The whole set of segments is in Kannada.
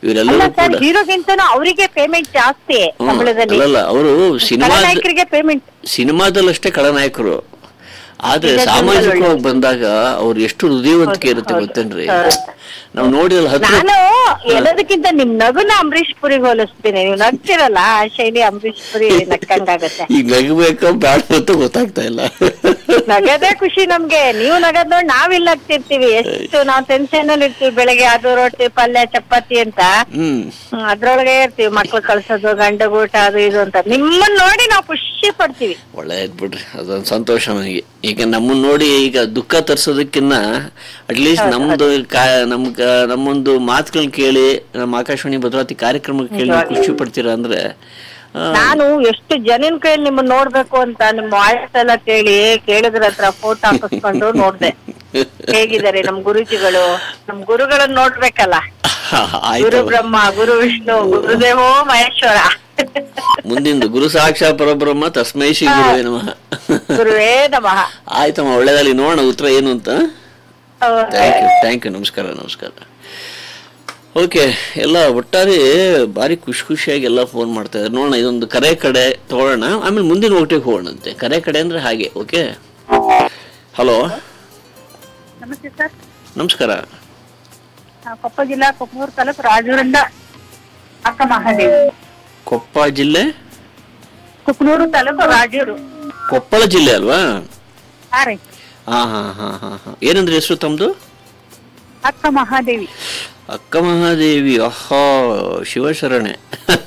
ಇವರೆಲ್ಲರೂ ಅಲ್ಲ ಸರ್ ಕೂಡ ಹೀರೋಗಿಂತನೂ ಅವರಿಗೆ ಪೇಮೆಂಟ್ ಜಾಸ್ತಿ ಹ್ಮ್, ಸಂಬಳದಲ್ಲಿ ಅಲ್ಲಲ್ಲ ಅವರು ಸಿನಿಮಾ ನಾಯಕರಿಗೆ ಪೇಮೆಂಟ್ ಸಿನಿಮಾದಲ್ಲಷ್ಟೇ ಖಳನಾಯಕರು ಆದ್ರೆ ನಿಜ ಸಾಮಾಜಿಕವಾಗಿ ಬಂದಾಗ ಅವ್ರು ಎಷ್ಟು ಹೃದಯವಂತಿಕೆ ಇರುತ್ತೆ ಗೊತ್ತೇನ್ರಿ ನಾವು ನೋಡಿಲ್ಲ ಹತ್ರ ನಾನು ಎಲ್ಲದಕ್ಕಿಂತ ನಿಮ್ ನಗುನ ಅಂಬರೀಶ್ ಪುರಿಗೆ ಹೋಲಿಸ್ತೀನಿ ನೀವು ನಗ್ತಿರಲ್ಲ ಆ ಶೈಲಿ ಅಂಬರೀಶ್ ಪುರಿ ನಕ್ಕಂಗಾಗತ್ತೆ ಈಗ ನಗಬೇಕೋ ಬೇಡ ಅಂತ ಗೊತ್ತಾಗ್ತಾ ಇಲ್ಲ ನಗದೇ ಖುಷಿ ನಮ್ಗೆ ನೀವು ನಗದ್ ನೋಡಿ ನಾವಿಲ್ಲ ಆಗ್ತಿರ್ತೀವಿ ಎಷ್ಟು ನಾವು ಟೆನ್ಷನ್ ಅಲ್ಲಿ ಇರ್ತೀವಿ ಬೆಳಗ್ಗೆ ಅದು ರೊಟ್ಟಿ ಪಲ್ಯ ಚಪಾತಿ ಅಂತ ಹ್ಮ್ ಹ್ಮ್, ಅದ್ರೊಳಗೆ ಇರ್ತೀವಿ ಮಕ್ಳು ಕಳ್ಸೋದು ಗಂಡ ಊಟ ಅದು ಇದು ಅಂತ ನಿಮ್ಮನ್ನ ನೋಡಿ ನಾವು ಖುಷಿ ಪಡ್ತೀವಿ ಒಳ್ಳೇದ್ ಬಿಡ್ರಿ ಅದೊಂದು ಸಂತೋಷ ನನಗೆ ಈಗ ನಮ್ಮನ್ನ ನೋಡಿ ಈಗ ದುಃಖ ತರ್ಸೋದಕ್ಕಿನ್ನ ಅಟ್ಲೀಸ್ಟ್ ನಮ್ದು ಕಾ ನಮ್ ಕ- ನಮ್ಮೊಂದು ಮಾತುಗಳನ್ನ ಕೇಳಿ ನಮ್ಮ ಆಕಾಶವಾಣಿ ಭದ್ರಾವತಿ ಕಾರ್ಯಕ್ರಮ ಕೇಳಿ ನೀವು ಖುಷಿ ಪಡ್ತೀರಾ ಅಂದ್ರೆ ಆ, ನಾನು ಎಷ್ಟು ಜನನ್ ಕೈಲಿ ನಿಮ್ಮನ್ನ ನೋಡ್ಬೇಕು ಅಂತ ನಿಮ್ಮ ವಾಯ್ಸ್ ಎಲ್ಲ ಕೇಳಿ ಕೇಳಿದ್ರ ಹತ್ರ ಫೋಟೋ ಹಾಕಿಸ್ಕೊಂಡು ನೋಡ್ದೆ ಹೇಗಿದ್ದಾರೆ ನಮ್ ಗುರುಜಿಗಳು ನಮ್ ಗುರುಗಳನ್ನ ನೋಡ್ಬೇಕಲ್ಲ ಗುರು ಆಯ್ತು ಬ್ರಹ್ಮ ಗುರು ವಿಷ್ಣು ಗುರುದೇವೋ ಮಹೇಶ್ವರ ಮುಂದಿಂದು ಗುರು ಸಾಕ್ಷಾ ಪರಬ್ರಹ್ಮ ತಸ್ಮೈ ಶ್ರೀ ಗುರುವೇ ನಮಃ ಗುರುವೇ ನಮಃ ಆಯ್ತಮ್ಮ ಒಳ್ಳೇದಲ್ಲಿ ನೋಡೋಣ ಉತ್ತರ ಏನು ಅಂತ ಹೌದು. ಥ್ಯಾಂಕ್ ಯು ಥ್ಯಾಂಕ್ ಯು ನಮಸ್ಕಾರ ನಮಸ್ಕಾರ ಓಕೆ ಎಲ್ಲ ಒಟ್ಟಾರೆ ಭಾರಿ ಖುಷಿ ಖುಷಿಯಾಗಿ ಎಲ್ಲ ಫೋನ್ ಮಾಡ್ತಾ ಇದ್ದಾರೆ ನೋಡೋಣ ಇದೊಂದು ಕರೆ ಕಡೆ ತಗೊಳ್ಳೋಣ ಆಮೇಲೆ ಮುಂದಿನ ಒಟ್ಟಿಗೆ ಹೋಗೋಣಂತೆ ಕರೆ ಕಡೆ ಅಂದ್ರೆ ಹಾಗೆ ಓಕೆ ಹಲೋ ನಮಸ್ತೆ ಸರ್ ನಮಸ್ಕಾರ ಕೊಪ್ಪ ಜಿಲ್ಲಾ ಕೊಪ್ಪನೂರು ತಾಲೂಕು ರಾಜೂರಿಂದ ಅಕ್ಕ ಮಹಾದೇವಿ ಕೊಪ್ಪ ಜಿಲ್ಲೆ ಕುಕ್ನೂರು ತಾಲೂಕು ರಾಜೂರು ಕೊಪ್ಪಳ ಜಿಲ್ಲೆ ಅಲ್ವಾ ಹಾ ರೀ ಹಾ ಹಾ ಹಾ ಹಾ ಹಾ ಏನಂದ್ರೆ ಹೆಸರು ತಮ್ಮದು ಅಕ್ಕ ಮಹಾದೇವಿ ಅಕ್ಕ ಮಹಾದೇವಿ ಅಹೋ ಶಿವಶರಣೆ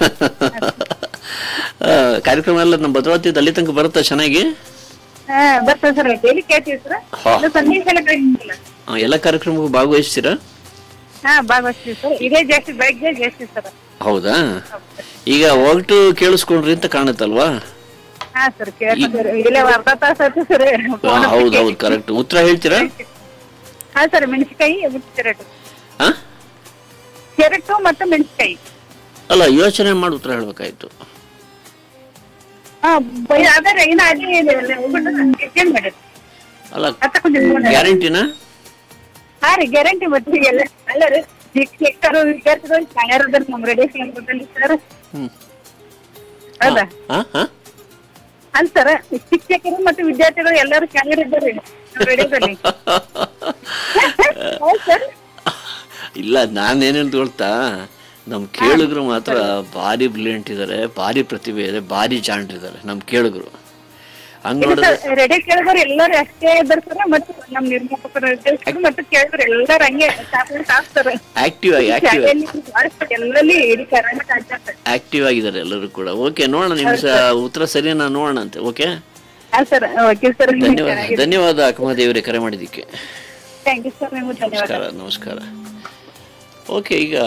ಆ, ಕಾರ್ಯಕ್ರಮ ಎಲ್ಲ ನಮ್ಮ ಭದ್ರಾವತಿ ಅಲ್ಲಿ ತನಕ ಬರುತ್ತಾ ಚೆನ್ನಾಗಿ ಹಾ ಬರ್ತದೆ ಸರ್ ಡೈಲಿ ಕೇಳ್ತೀವಿ ಸರ್ ಹಾ. ಇದು ಸಂದೇಶ ಎಲ್ಲ ಕಳಿಸ್ತಿಲ್ಲ ಆ, ಎಲ್ಲ ಕಾರ್ಯಕ್ರಮಕ್ಕೂ ಭಾಗವಹಿಸ್ತೀರಾ ಹಾ ಭಾಗವಹಿಸ್ತೀವಿ ಸರ್ ಇದೇ ಜಾಸ್ತಿ ಬೆಳಗ್ಗೆ ಜಾಸ್ತಿ ಸರ್ ಹೌದಾ ಈಗ ಒಗಟು ಕೇಳಿಸ್ಕೊಂಡ್ರಿ ಅಂತ ಕಾಣುತ್ತಲ್ವಾ ಹಾ ಸರ್ ಕೇಳ್ತಾರೆ ಇಲ್ಲೇ ಅರ್ಧ ತಾಸು ಆಯ್ತು ಸರ್ ಹಾ, ಹೌದು ಹೌದು ಕರೆಕ್ಟ್ ಉತ್ತರ ಹೇಳ್ತೀರಾ ಹಾ ಸರ್ ಮೆಣಸಿನಕಾಯಿ ಮತ್ತು ಕೆರೆಟು ಹಾ ಕೆರೆಟು ಮತ್ತು ಮೆಣಸಿನಕಾಯಿ ಅಲ್ಲ ಯೋಚನೆ ಮಾಡಿ ಉತ್ತರ ಹೇಳ್ಬೇಕಾಯ್ತು ಹಾ ಬೈ- ಅದೇ ರೀ ಇನ್ನು ಅದೇ ಇದೆ ಅಲ್ಲ, ಹೋಗ್ಬಿಟ್ಟು ಎಕ್ಸ್ಚೇಂಜ್ ಮಾಡಿ ಅಲ್ಲ ಹತ್ತ ಕೊಂಚ ಗ್ಯಾರಂಟಿನಾ ಹಾ ರೀ ಗ್ಯಾರಂಟಿ ಮತ್ತೆ ಎಲ್ಲ ಅಲ್ಲ ರೀ ಶಿಕ್ಷಕರು ವಿದ್ಯಾರ್ಥಿಗಳು ತಯಾರದಾರ ನಮ್ಮ ರೆಡಿ ಅಂದ್ಬಿಟ್ಟಲ್ಲಿ ಸರ್ ಹ್ಮ್ ಹೌದಾ ಹಾ ಹಾ ಅಲ್ಲ ಸರ್ ಶಿಕ್ಷಕರು ಮತ್ತು ವಿದ್ಯಾರ್ಥಿಗಳು ಎಲ್ಲರೂ ಚೆನ್ನಾಗಿದ್ದಾರೆ ನಮ್ಮ ರೇಡಿಯೋದಲ್ಲಿ ಹೌದು ಸರ್ ಇಲ್ಲ ನಾನೇನೇನು ಗೊತ್ತಾ ನಮ್ ಕೇಳುಗರು ಮಾತ್ರ ಭಾರಿ ಬ್ರಿಲಿಯಂಟ್ ಇದಾರೆ ಭಾರಿ ಪ್ರತಿಭೆ ಇದೆ ಭಾರಿ ಜಾಣ್ರಿದ್ದಾರೆ ನಮ್ ಕೇಳುಗರು ಹಂಗ್ ನೋಡಿದ್ರೆ ರೇಡಿಯೋ ಕೇಳಿದ್ರೆ ಎಲ್ಲರೂ ಅಷ್ಟೇ ಇದ್ದಾರೆ ಸರ್ ಮತ್ತು ನಮ್ಮ ನಿರ್ಮಾಪಕರು ನಿರ್ದೇಶಕರು ಮತ್ತು ಕೇಳಿದ್ರೆ ಎಲ್ಲರೂ ಹಂಗೆ ಚಾಕ್ಲೇಟ್ ಹಾಕ್ತಾರೆ ಆಕ್ಟಿವ್ ಆಗಿ ಆಕ್ಟಿವ್ ಆಗಿ ಶಾಲೆಯಲ್ಲಿ ಎಲ್ಲಲ್ಲಿ ಇಡೀ ಕರ್ನಾಟಕ ಆಚರಿಸ್ತಾರೆ ಆಕ್ಟಿವ್ ಆಗಿದ್ದಾರೆ ಎಲ್ಲರೂ ಕೂಡ ಓಕೆ ನೋಡೋಣ ನಿಮ್ಮ ಸ- ಉತ್ತರ ಸರಿನಾ ನೋಡೋಣ ಅಂತೆ ಓಕೆ ಹಾ ಸರ್ ಓಕೆ ಸರ್ ಧನ್ಯವಾದ ಧನ್ಯವಾದ ಅಕ್ಕಮದೇವರೇ ಕರೆ ಮಾಡಿದ್ದಕ್ಕೆ ಥ್ಯಾಂಕ್ ಯು ಸರ್ ನಿಮ್ಗೆ ಧನ್ಯವಾದ ನಮಸ್ಕಾರ ನಮಸ್ಕಾರ ಓಕೆ ಈಗ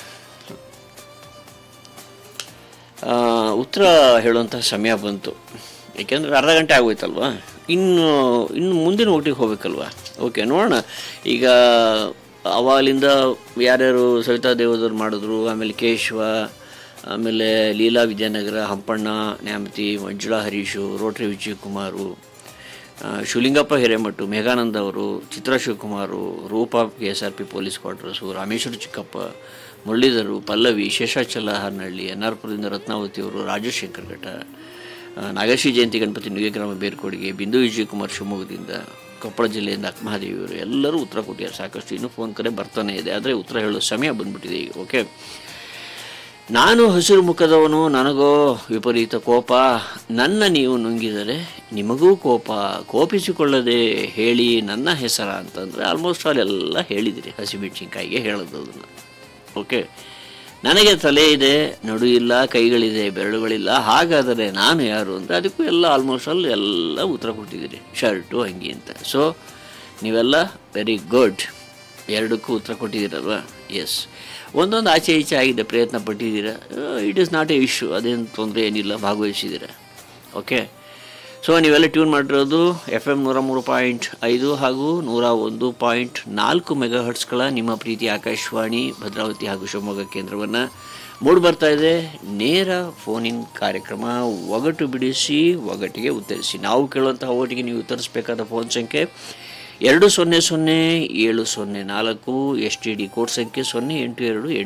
ಆ, ಉತ್ತರ ಹೇಳುವಂತಹ ಸಮಯ ಬಂತು ಏಕೆಂದರೆ ಅರ್ಧ ಗಂಟೆ ಆಗೋಯ್ತಲ್ವಾ ಇನ್ನು ಇನ್ನು ಮುಂದಿನ ಒಟ್ಟಿಗೆ ಹೋಗ್ಬೇಕಲ್ವಾ ಓಕೆ ನೋಡೋಣ ಈಗ ಅವಾಲಿಂದ ಯಾರ್ಯಾರು ಸವಿತಾ ದೇವದವ್ರು ಮಾಡಿದ್ರು ಆಮೇಲೆ ಕೇಶವ ಆಮೇಲೆ ಲೀಲಾ ವಿದ್ಯಾನಗರ ಹಂಪಣ್ಣ ನ್ಯಾಮತಿ ಮಂಜುಳಾ ಹರೀಶು ರೋಟ್ರಿ ವಿಜಯ್ ಕುಮಾರು ಆ, ಶಿವಲಿಂಗಪ್ಪ ಹಿರೇಮಠು ಮೇಘಾನಂದ ಅವರು Chitra Shivakumar Roopa K S R P police quarters Rameshwara Chikkappa Muralidhar Pallavi Seshachala Harnahalli N R ಪುರದಿಂದ ರತ್ನಾವತಿ ಅವರು ರಾಜಶೇಖರ್ ಘಟ್ಟ ಆ, ನಾಗಶ್ರೀ ಜಯಂತಿ ಗಣಪತಿ ನುಗ್ಗೆಗ್ರಾಮ ಬೇರ್ಕೋಡಿಗೆ ಬಿಂದು ವಿಜಯಕುಮಾರ್ ಶಿವಮೊಗ್ಗದಿಂದ ಕೊಪ್ಪಳ ಜಿಲ್ಲೆಯಿಂದ ಅಕ್ಕಮಹಾದೇವಿಯವರು ಎಲ್ಲರೂ ಉತ್ತರ ಕೊಟ್ಟಿದ್ದಾರೆ ಸಾಕಷ್ಟು ಇನ್ನೂ ಫೋನ್ ಕರೆ ಬರ್ತಾನೆ ಇದೆ ಆದರೆ ಉತ್ತರ ಹೇಳೋ ಸಮಯ ಬಂದ್ಬಿಟ್ಟಿದೆ ಈಗ ಓಕೆ ನಾನು ಹಸಿರು ಮುಖದವನು ನನಗೋ ವಿಪರೀತ ಕೋಪ ನನ್ನ ನೀವು ನುಂಗಿದರೆ ನಿಮಗೂ ಕೋಪ ಕೋಪಿಸಿಕೊಳ್ಳದೆ ಹೇಳಿ ನನ್ನ ಹೆಸರ ಅಂತಂದರೆ ಆಲ್ಮೋಸ್ಟ್ ಆಲ್ ಎಲ್ಲ ಹೇಳಿದಿರಿ ಹಸಿಮೆಣಸಿನ್ಕಾಯಿಗೆ ಹೇಳೋದು ಅದನ್ನು ಓಕೆ ನನಗೆ ತಲೆ ಇದೆ ನಡು ಇಲ್ಲ ಕೈಗಳಿದೆ ಬೆರಳುಗಳಿಲ್ಲ ಹಾಗಾದರೆ ನಾನು ಯಾರು ಅಂದರೆ ಅದಕ್ಕೂ ಎಲ್ಲ ಆಲ್ಮೋಸ್ಟ್ ಆಲ್ ಎಲ್ಲ ಉತ್ತರ ಕೊಟ್ಟಿದ್ದೀರಿ ಶರ್ಟು ಅಂಗಿ ಅಂತ ಸೊ ನೀವೆಲ್ಲ ವೆರಿ ಗುಡ್ ಎರಡಕ್ಕೂ ಉತ್ತರ ಕೊಟ್ಟಿದ್ದೀರಲ್ವಾ ಎಸ್ ಒಂದೊಂದು ಆಚೆ ಈಚೆ ಆಗಿದೆ ಪ್ರಯತ್ನ ಪಟ್ಟಿದ್ದೀರಾ it is not a issue ಅದೇನು ತೊಂದರೆ ಏನಿಲ್ಲ ಭಾಗವಹಿಸಿದ್ದೀರಾ ಓಕೆ ಸೊ ನೀವೆಲ್ಲ ಟ್ಯೂನ್ ಮಾಡಿರೋದು ಎಫ್ ಎಮ್ ನೂರ ಮೂರು ಪಾಯಿಂಟ್ ಐದು ಹಾಗೂ ನೂರ ಒಂದು ಪಾಯಿಂಟ್ ನಾಲ್ಕು ಮೆಗಾ ಹರ್ಟ್ಸ್ಗಳ ನಿಮ್ಮ ಪ್ರೀತಿ ಆಕಾಶವಾಣಿ ಭದ್ರಾವತಿ ಹಾಗೂ ಶಿವಮೊಗ್ಗ ಕೇಂದ್ರವನ್ನು ಮೂಡಿ ಬರ್ತಾ ಇದೆ ನೇರ ಫೋನಿನ್ ಕಾರ್ಯಕ್ರಮ ಒಗಟು ಬಿಡಿಸಿ ಒಗಟಿಗೆ ಉತ್ತರಿಸಿ ನಾವು ಕೇಳುವಂತಹ ಒಟ್ಟಿಗೆ ನೀವು ಉತ್ತರಿಸಬೇಕಾದ ಫೋನ್ ಸಂಖ್ಯೆ ಎರಡು ಸೊನ್ನೆ ಸೊನ್ನೆ ಏಳು ಸೊನ್ನೆ ನಾಲ್ಕು ಎಸ್ ಟಿ ಡಿ ಕೋಡ್ ಸಂಖ್ಯೆ ಸೊನ್ನೆ ಎಂಟು ಎರಡು ಎಂಟು